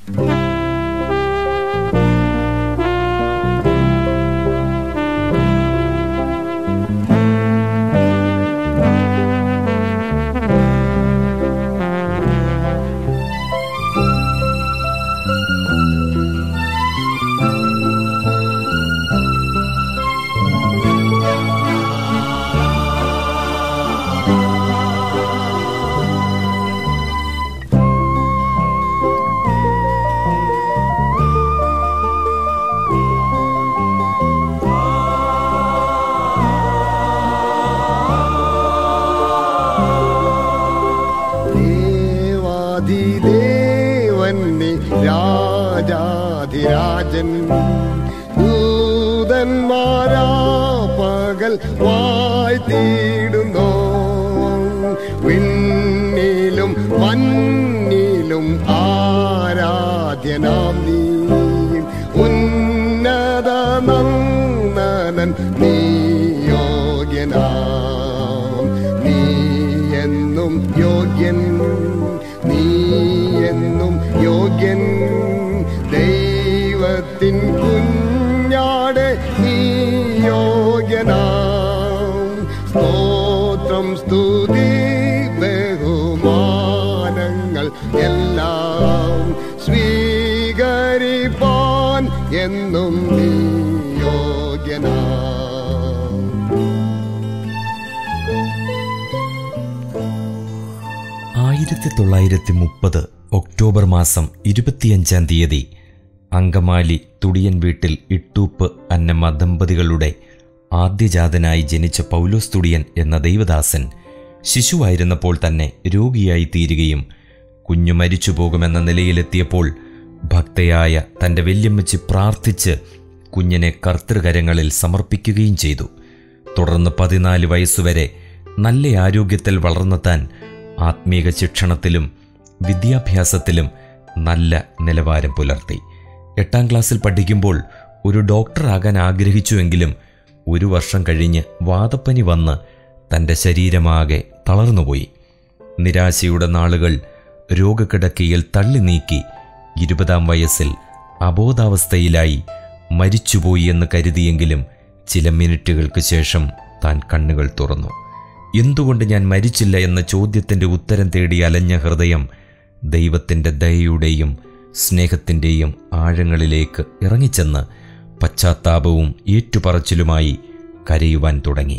ദേവാധിദേവൻ നീ രാജാധിരാജൻ ദൂതന്മാരാ പകൽ വാഴ്ത്തിയിടുന്നോ വിണ്ണിലും മണ്ണിലും ആരാധ്യനാം നീ ഉന്നത നന്ദനൻ നീ യോഗ്യനാം നീ എന്നും യോഗ്യൻ നീ എന്നും യോഗ്യൻ ദൈവത്തിൻ കുഞ്ഞാടെ നീ യോഗ്യനാം സ്തോത്രം സ്തുതി ബഹുമാനങ്ങൾ എല്ലാം സ്വീകരിപ്പാൻ എന്നും നീ യോഗ്യനാം ആയിരത്തി തൊള്ളായിരത്തി മുപ്പത് ഒക്ടോബർ മാസം ഇരുപത്തിയഞ്ചാം തീയതി അങ്കമാലി തുടിയൻ വീട്ടിൽ ഇട്ടൂപ്പ് അന്നമ്മ ദമ്പതികളുടെ ആദ്യജാതനായി ജനിച്ച പൗലോസ് തുടിയൻ എന്ന ദൈവദാസൻ ശിശുവായിരുന്നപ്പോൾ തന്നെ രോഗിയായി തീരുകയും കുഞ്ഞു മരിച്ചു പോകുമെന്ന നിലയിലെത്തിയപ്പോൾ ഭക്തയായ തൻ്റെ വല്യമ്മച്ചി പ്രാർത്ഥിച്ച് കുഞ്ഞിനെ കർത്തൃകരങ്ങളിൽ സമർപ്പിക്കുകയും ചെയ്തു തുടർന്ന് പതിനാല് വയസ്സുവരെ നല്ല ആരോഗ്യത്തിൽ വളർന്ന താൻ ആത്മീക ശിക്ഷണത്തിലും വിദ്യാഭ്യാസത്തിലും നല്ല നിലവാരം പുലർത്തി എട്ടാം ക്ലാസ്സിൽ പഠിക്കുമ്പോൾ ഒരു ഡോക്ടറാകാൻ ആഗ്രഹിച്ചുവെങ്കിലും ഒരു വർഷം കഴിഞ്ഞ് വാദപ്പനി വന്ന് തൻ്റെ ശരീരമാകെ തളർന്നുപോയി നിരാശയുടെ നാളുകൾ രോഗക്കിടക്കയിൽ തള്ളി നീക്കി ഇരുപതാം വയസ്സിൽ അബോധാവസ്ഥയിലായി മരിച്ചുപോയി എന്ന് കരുതിയെങ്കിലും ചില മിനിറ്റുകൾക്ക് ശേഷം താൻ കണ്ണുകൾ തുറന്നു എന്തുകൊണ്ട് ഞാൻ മരിച്ചില്ല എന്ന ചോദ്യത്തിൻ്റെ ഉത്തരം തേടി അലഞ്ഞ ഹൃദയം ദൈവത്തിൻ്റെ ദയയുടെയും സ്നേഹത്തിൻ്റെയും ആഴങ്ങളിലേക്ക് ഇറങ്ങിച്ചെന്ന് പശ്ചാത്താപവും ഏറ്റുപറച്ചിലുമായി കരയുവാൻ തുടങ്ങി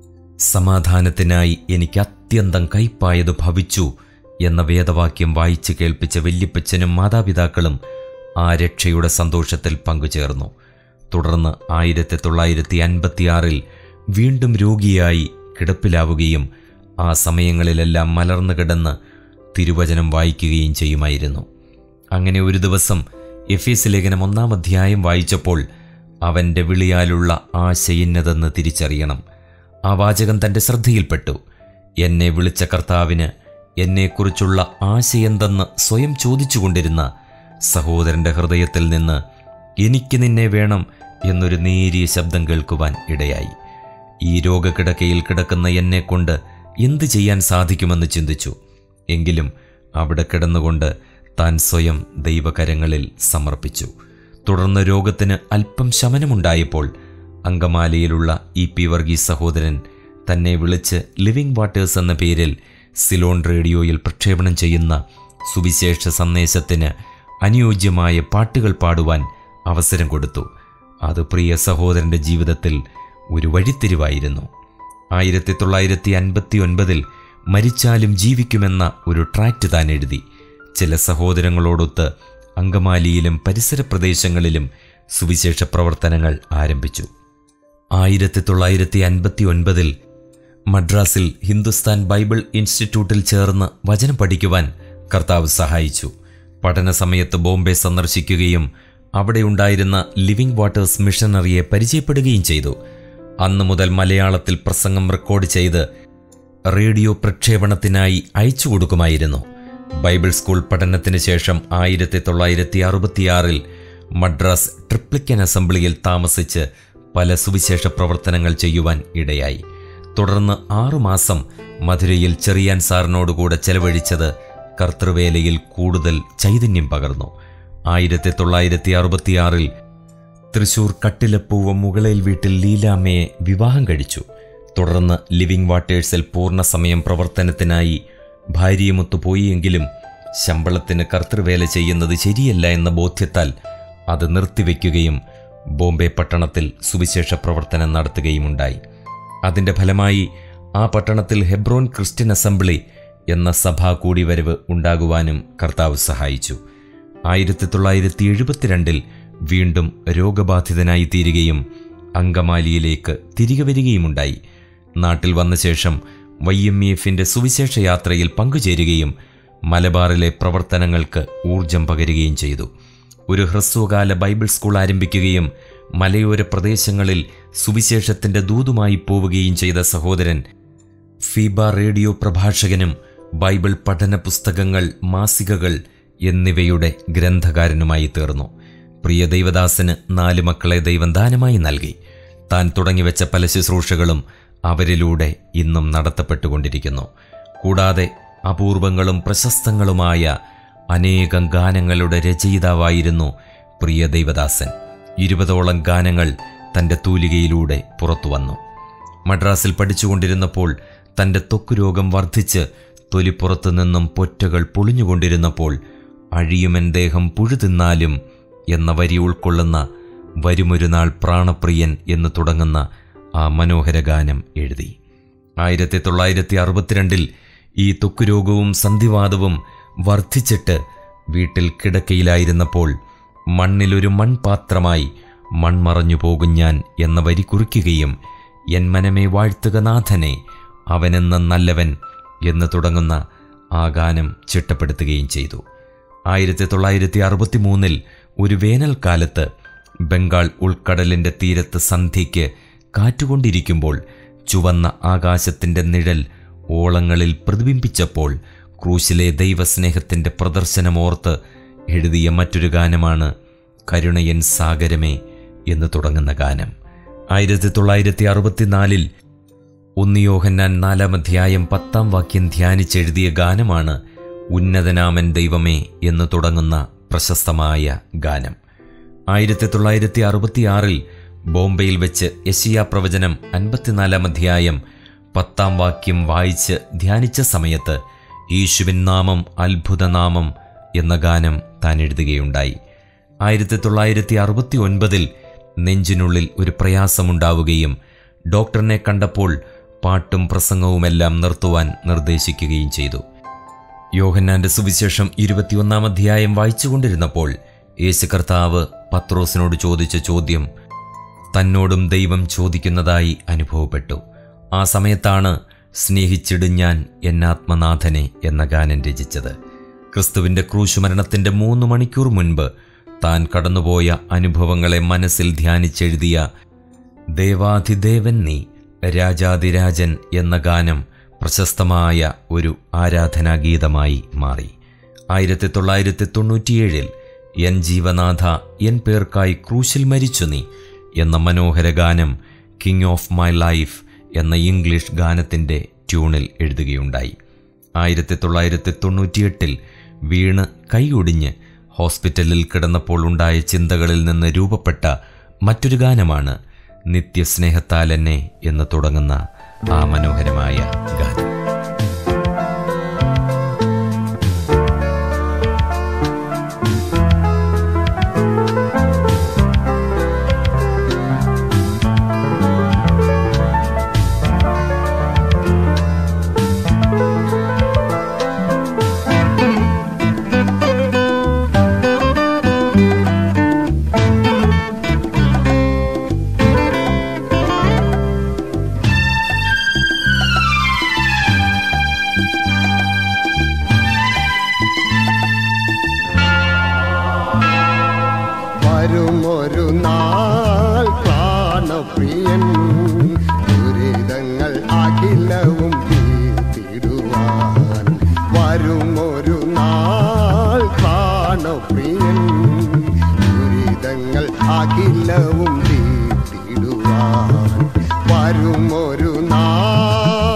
സമാധാനത്തിനായി എനിക്ക് അത്യന്തം കൈപ്പായത് ഭവിച്ചു എന്ന വേദവാക്യം വായിച്ചു കേൾപ്പിച്ച വല്യപ്പച്ചനും മാതാപിതാക്കളും ആ രക്ഷയുടെ സന്തോഷത്തിൽ പങ്കുചേർന്നു തുടർന്ന് ആയിരത്തി തൊള്ളായിരത്തി അൻപത്തിയാറിൽ വീണ്ടും രോഗിയായി കിടപ്പിലാവുകയും ആ സമയങ്ങളിലെല്ലാം മലർന്നു കിടന്ന് തിരുവചനം വായിക്കുകയും ചെയ്യുമായിരുന്നു അങ്ങനെ ഒരു ദിവസം എഫീസ് ലേഖനം ഒന്നാം അധ്യായം വായിച്ചപ്പോൾ അവൻ്റെ വിളിയാലുള്ള ആശ ഇന്നതെന്ന് തിരിച്ചറിയണം ആ വാചകം തൻ്റെ ശ്രദ്ധയിൽപ്പെട്ടു എന്നെ വിളിച്ച കർത്താവിന് എന്നെക്കുറിച്ചുള്ള ആശയെന്തെന്ന് സ്വയം ചോദിച്ചുകൊണ്ടിരുന്ന സഹോദരൻ്റെ ഹൃദയത്തിൽ നിന്ന് എനിക്ക് നിന്നെ വേണം എന്നൊരു നേരിയ ശബ്ദം കേൾക്കുവാൻ ഇടയായി ഈ രോഗക്കിടക്കയിൽ കിടക്കുന്ന എന്നെക്കൊണ്ട് എന്ത് ചെയ്യാൻ സാധിക്കുമെന്ന് ചിന്തിച്ചു എങ്കിലും അവിടെ കിടന്നുകൊണ്ട് താൻ സ്വയം ദൈവകരങ്ങളിൽ സമർപ്പിച്ചു തുടർന്ന് രോഗത്തിന് അല്പം ശമനമുണ്ടായപ്പോൾ അങ്കമാലിയിലുള്ള ഇ പി വർഗീസ് സഹോദരൻ തന്നെ വിളിച്ച് ലിവിംഗ് വാട്ടേഴ്സ് എന്ന പേരിൽ സിലോൺ റേഡിയോയിൽ പ്രക്ഷേപണം ചെയ്യുന്ന സുവിശേഷ സന്ദേശത്തിന് അനുയോജ്യമായ പാട്ടുകൾ പാടുവാൻ അവസരം കൊടുത്തു അത് പ്രിയ സഹോദരൻ്റെ ജീവിതത്തിൽ ഒരു വഴിത്തിരിവായിരുന്നു ആയിരത്തി തൊള്ളായിരത്തി അൻപത്തി ഒൻപതിൽ മരിച്ചാലും ജീവിക്കുമെന്ന ഒരു ട്രാക്റ്റ് താൻ എഴുതി ചില സഹോദരങ്ങളോടൊത്ത് അങ്കമാലിയിലും പരിസര പ്രദേശങ്ങളിലും സുവിശേഷ പ്രവർത്തനങ്ങൾ ആരംഭിച്ചു ആയിരത്തി തൊള്ളായിരത്തി അൻപത്തി ഒൻപതിൽ മദ്രാസിൽ ഹിന്ദുസ്ഥാൻ ബൈബിൾ ഇൻസ്റ്റിറ്റ്യൂട്ടിൽ ചേർന്ന് വചനം പഠിക്കുവാൻ കർത്താവ് സഹായിച്ചു പഠന സമയത്ത് ബോംബെ സന്ദർശിക്കുകയും അവിടെയുണ്ടായിരുന്ന ലിവിംഗ് വാട്ടേഴ്സ് മിഷനറിയെ പരിചയപ്പെടുകയും ചെയ്തു അന്നു മുതൽ മലയാളത്തിൽ പ്രസംഗം റെക്കോർഡ് ചെയ്ത് റേഡിയോ പ്രക്ഷേപണത്തിനായി അയച്ചു കൊടുക്കുമായിരുന്നു ബൈബിൾ സ്കൂൾ പഠനത്തിന് ശേഷം ആയിരത്തി തൊള്ളായിരത്തി അറുപത്തിയാറിൽ മദ്രാസ് ട്രിപ്ലിക്കൻ അസംബ്ലിയിൽ താമസിച്ച് പല സുവിശേഷ പ്രവർത്തനങ്ങൾ ചെയ്യുവാൻ ഇടയായി തുടർന്ന് ആറുമാസം മധുരയിൽ ചെറിയാൻ സാറിനോടുകൂടെ ചെലവഴിച്ചത് കർത്തൃവേലയിൽ കൂടുതൽ ചൈതന്യം പകർന്നു ആയിരത്തി തൊള്ളായിരത്തി അറുപത്തിയാറിൽ തൃശൂർ കട്ടിലപ്പൂവ മുകളേൽ വീട്ടിൽ ലീലാമ്മയെ വിവാഹം കഴിച്ചു തുടർന്ന് ലിവിംഗ് വാട്ടേഴ്സിൽ പൂർണ്ണസമയം പ്രവർത്തനത്തിനായി ഭാര്യയുമൊത്തു പോയിയെങ്കിലും ശമ്പളത്തിന് കർത്തൃവേല ചെയ്യുന്നത് ശരിയല്ല എന്ന ബോധ്യത്താൽ അത് നിർത്തിവെക്കുകയും ബോംബെ പട്ടണത്തിൽ സുവിശേഷ പ്രവർത്തനം നടത്തുകയുമുണ്ടായി അതിൻ്റെ ഫലമായി ആ പട്ടണത്തിൽ ഹെബ്രോൻ ക്രിസ്ത്യൻ അസംബ്ലി എന്ന സഭാ കൂടിവരവ് ഉണ്ടാകുവാനും കർത്താവ് സഹായിച്ചു ആയിരത്തി തൊള്ളായിരത്തി എഴുപത്തിരണ്ടിൽ വീണ്ടും രോഗബാധിതനായി തീരുകയും അങ്കമാലിയിലേക്ക് തിരികെ വരികയുമുണ്ടായി നാട്ടിൽ വന്ന ശേഷം വൈ എം ഇ എഫിൻ്റെ സുവിശേഷ യാത്രയിൽ പങ്കുചേരുകയും മലബാറിലെ പ്രവർത്തനങ്ങൾക്ക് ഊർജം പകരുകയും ചെയ്തു ഒരു ഹ്രസ്വകാല ബൈബിൾ സ്കൂൾ ആരംഭിക്കുകയും മലയോര പ്രദേശങ്ങളിൽ സുവിശേഷത്തിൻ്റെ ദൂതുമായി പോവുകയും ചെയ്ത സഹോദരൻ ഫീബ റേഡിയോ പ്രഭാഷകനും ബൈബിൾ പഠന പുസ്തകങ്ങൾ മാസികകൾ എന്നിവയുടെ ഗ്രന്ഥകാരനുമായി തീർന്നു പ്രിയ ദൈവദാസന് നാല് മക്കളെ ദൈവം ദാനമായി നൽകി താൻ തുടങ്ങിവെച്ച പല ശുശ്രൂഷകളും അവരിലൂടെ ഇന്നും നടത്തപ്പെട്ടുകൊണ്ടിരിക്കുന്നു കൂടാതെ അപൂർവങ്ങളും പ്രശസ്തങ്ങളുമായ അനേകം ഗാനങ്ങളുടെ രചയിതാവായിരുന്നു പ്രിയ ദൈവദാസൻ ഇരുപതോളം ഗാനങ്ങൾ തൻ്റെ തൂലികയിലൂടെ പുറത്തുവന്നു മദ്രാസിൽ പഠിച്ചുകൊണ്ടിരുന്നപ്പോൾ തൻ്റെ ത്വക്ക് രോഗം വർദ്ധിച്ച് തൊലിപ്പുറത്തു നിന്നും പൊറ്റകൾ പൊളിഞ്ഞുകൊണ്ടിരുന്നപ്പോൾ അഴിയുമൻ ദേഹം പുഴുതിന്നാലും എന്ന വരി ഉൾക്കൊള്ളുന്ന വരുമൊരു നാൾ പ്രാണപ്രിയൻ എന്ന് തുടങ്ങുന്ന ആ മനോഹര ഗാനം എഴുതി ആയിരത്തി തൊള്ളായിരത്തി അറുപത്തിരണ്ടിൽ ഈ ത്വക്കുരോഗവും സന്ധിവാദവും വർദ്ധിച്ചിട്ട് വീട്ടിൽ കിടക്കയിലായിരുന്നപ്പോൾ മണ്ണിലൊരു മൺപാത്രമായി മൺമറഞ്ഞു പോകും ഞാൻ എന്ന വരി കുറിക്കുകയും എൻ മനമേ വാഴ്ത്തുക നാഥനെ അവനെന്ന നല്ലവൻ എന്ന് തുടങ്ങുന്ന ആ ഗാനം ചിട്ടപ്പെടുത്തുകയും ചെയ്തു ആയിരത്തി തൊള്ളായിരത്തി അറുപത്തി മൂന്നിൽ ഒരു വേനൽക്കാലത്ത് ബംഗാൾ ഉൾക്കടലിൻ്റെ തീരത്ത് സന്ധ്യയ്ക്ക് കാറ്റുകൊണ്ടിരിക്കുമ്പോൾ ചുവന്ന ആകാശത്തിൻ്റെ നിഴൽ ഓളങ്ങളിൽ പ്രതിബിംബിച്ചപ്പോൾ ക്രൂശിലെ ദൈവസ്നേഹത്തിൻ്റെ പ്രദർശനമോർത്ത് എഴുതിയ മറ്റൊരു ഗാനമാണ് കരുണയൻ സാഗരമേ എന്ന് തുടങ്ങുന്ന ഗാനം ആയിരത്തി തൊള്ളായിരത്തി അറുപത്തിനാലിൽ ഉന്നിയോഹന്നാൻ നാലാം അധ്യായം പത്താം വാക്യം ധ്യാനിച്ചെഴുതിയ ഗാനമാണ് ഉന്നതനാമൻ ദൈവമേ എന്ന് തുടങ്ങുന്ന പ്രശസ്തമായ ഗാനം ആയിരത്തി തൊള്ളായിരത്തി അറുപത്തിയാറിൽ ബോംബെയിൽ വെച്ച് യശിയ പ്രവചനം അൻപത്തിനാലാം അധ്യായം പത്താം വാക്യം വായിച്ച് ധ്യാനിച്ച സമയത്ത് യേശുവിൻ നാമം അത്ഭുതനാമം എന്ന ഗാനം താൻ എഴുതുകയുണ്ടായി ആയിരത്തി തൊള്ളായിരത്തി അറുപത്തി ഒൻപതിൽ നെഞ്ചിനുള്ളിൽ ഒരു പ്രയാസമുണ്ടാവുകയും ഡോക്ടറിനെ കണ്ടപ്പോൾ പാട്ടും പ്രസംഗവുമെല്ലാം നിർത്തുവാൻ നിർദ്ദേശിക്കുകയും ചെയ്തു യോഹന്നാന്റെ സുവിശേഷം ഇരുപത്തിയൊന്നാം അധ്യായം വായിച്ചുകൊണ്ടിരുന്നപ്പോൾ യേശു കർത്താവ് പത്രോസിനോട് ചോദിച്ച ചോദ്യം തന്നോടും ദൈവം ചോദിക്കുന്നതായി അനുഭവപ്പെട്ടു ആ സമയത്താണ് സ്നേഹിച്ചിടും ഞാൻ എന്നാത്മനാഥനെ എന്ന ഗാനം രചിച്ചത് ക്രിസ്തുവിൻ്റെ ക്രൂശുമരണത്തിൻ്റെ മൂന്ന് മണിക്കൂർ മുൻപ് താൻ കടന്നുപോയ അനുഭവങ്ങളെ മനസ്സിൽ ധ്യാനിച്ചെഴുതിയ ദേവാധിദേവൻ നീ രാജാതിരാജൻ എന്ന ഗാനം പ്രശസ്തമായ ഒരു ആരാധനാഗീതമായി മാറി ആയിരത്തി തൊള്ളായിരത്തി തൊണ്ണൂറ്റിയേഴിൽ എൻ ജീവനാഥ എൻ പേർക്കായി ക്രൂശിൽ മരിച്ചു നീ എന്ന മനോഹര ഗാനം കിങ് ഓഫ് മൈ ലൈഫ് എന്ന ഇംഗ്ലീഷ് ഗാനത്തിൻ്റെ ട്യൂണിൽ എഴുതുകയുണ്ടായി ആയിരത്തി തൊള്ളായിരത്തി തൊണ്ണൂറ്റിയെട്ടിൽ വീണ് കൈയൊടിഞ്ഞ് ഹോസ്പിറ്റലിൽ കിടന്നപ്പോൾ ഉണ്ടായ ചിന്തകളിൽ നിന്ന് രൂപപ്പെട്ട മറ്റൊരു ഗാനമാണ് നിത്യസ്നേഹത്താൽ എന്നെ എന്ന് തുടങ്ങുന്ന ആ മനോഹരമായ ഗാനം വരുമൊരു നാൾ പ്രാണപ്രിയൻ ദുരിതങ്ങൾ അഖിലവും തീർത്തിടുവാൻ വരുമൊരു നാൾ പ്രാണപ്രിയൻ ദുരിതങ്ങൾ അഖിലവും തീർത്തിടുവാൻ വരുമൊരു നാൾ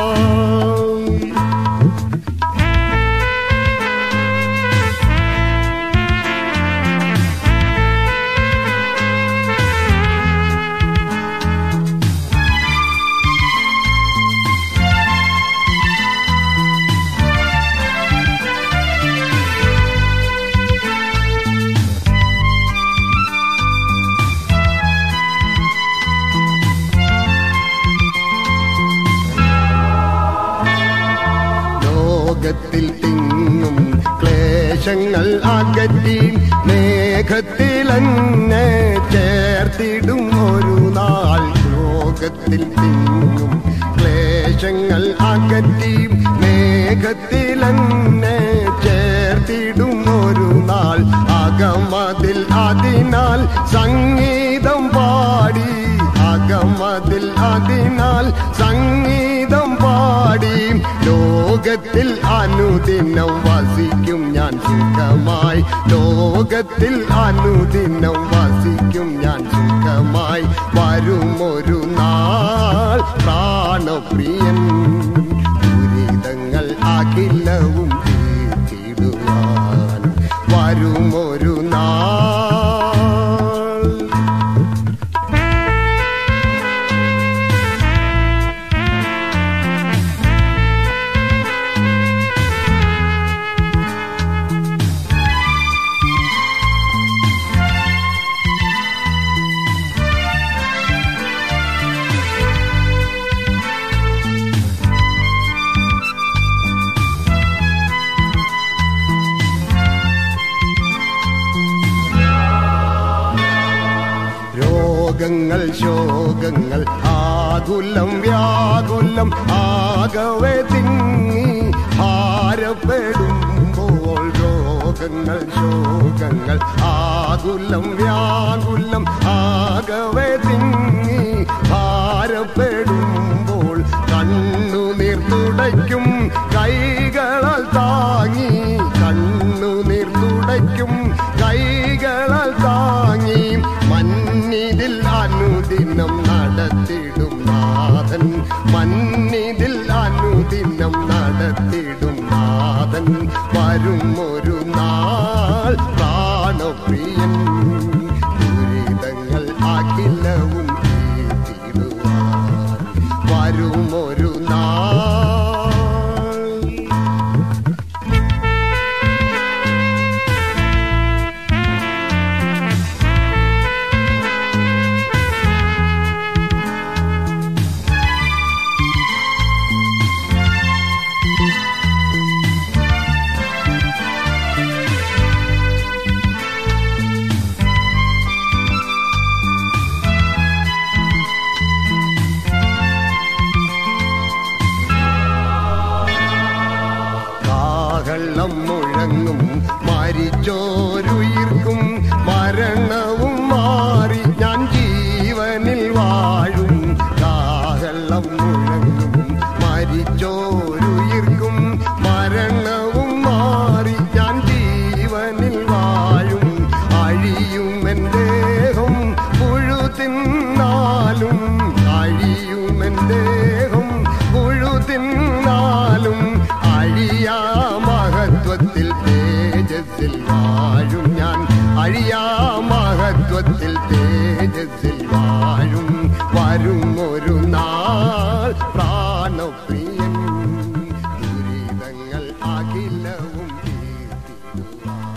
ക്ലേശങ്ങൾ അകറ്റി മേഘത്തിലെന്നെ ചേർത്തിടും ഒരു നാൾ ലോകത്തിൽ തിങ്ങും ക്ലേശങ്ങൾ അകറ്റി മേഘത്തിലെന്നെ ചേർത്തിടും ഒരു നാൾ അകമതിൽ അതിനാൽ സംഗീതം പാടി അകമതിൽ അതിനാൽ സംഗീതം പാടി ലോകത്തിൽ അനുദിനം വസിക്കും ഞാൻ സുഖമായി ലോകത്തിൽ അനുദിനം വസിക്കും ഞാൻ സുഖമായി വരുമൊരു നാൾ പ്രാണപ്രിയൻ ദുരിതങ്ങൾ അഖിലവും തീർത്തിടുവാൻ വരുമൊരു നാൾ രോഗങ്ങൾ ശോകങ്ങൾ ആകുലം വ്യാകുലം ആകവെ തിങ്ങി ഭാരപ്പെടുമ്പോൾ രോഗങ്ങൾ ശോകങ്ങൾ ആകുലം വ്യാകുലം ആകവെ തിങ്ങി ഭാരപ്പെടുമ്പോൾ കണ്ണുനീർ തുടയ്ക്കും കൈകളാൽ താങ്ങി കണ്ണുനീർ തുടയ്ക്കും കൈകളാൽ താങ്ങി മന്നിതിൽ അനുദിനം നടത്തിടും നാഥൻ മന്നിതിൽ അനുദിനം നടത്തിടും നാഥൻ വരും ഒരു നാൾ പ്രാണപ്രിയൻ ദുരിതങ്ങൾ അഖിലവും തീർത്തിടുവാൻ വരും ഒരു നാൾ കാഹളം മുഴങ്ങും മരിച്ചോരുയിർക്കും മരണവും മാറി ഞാൻ ജീവനിൽ വാഴും കാഹളം മുഴങ്ങും മരിച്ചോരുയിർക്കും മരണവും മാറി ഞാൻ ജീവനിൽ വാഴും അഴിയും എൻ ദേഹം പുഴു തിന്നാലും അഴിയും എൻ ദേഹം പുഴു തിന്നാലും അഴിയാ മഹത്വത്തിൽ തേജസ്സിൽ വാഴും ഞാൻ അഴിയാ മഹത്വത്തിൽ തേജസ്സിൽ വാഴും വരും ഒരു നാൾ പ്രാണപ്രിയൻ ദുരിതങ്ങൾ അഖിലവും തീർത്തിടുവാൻ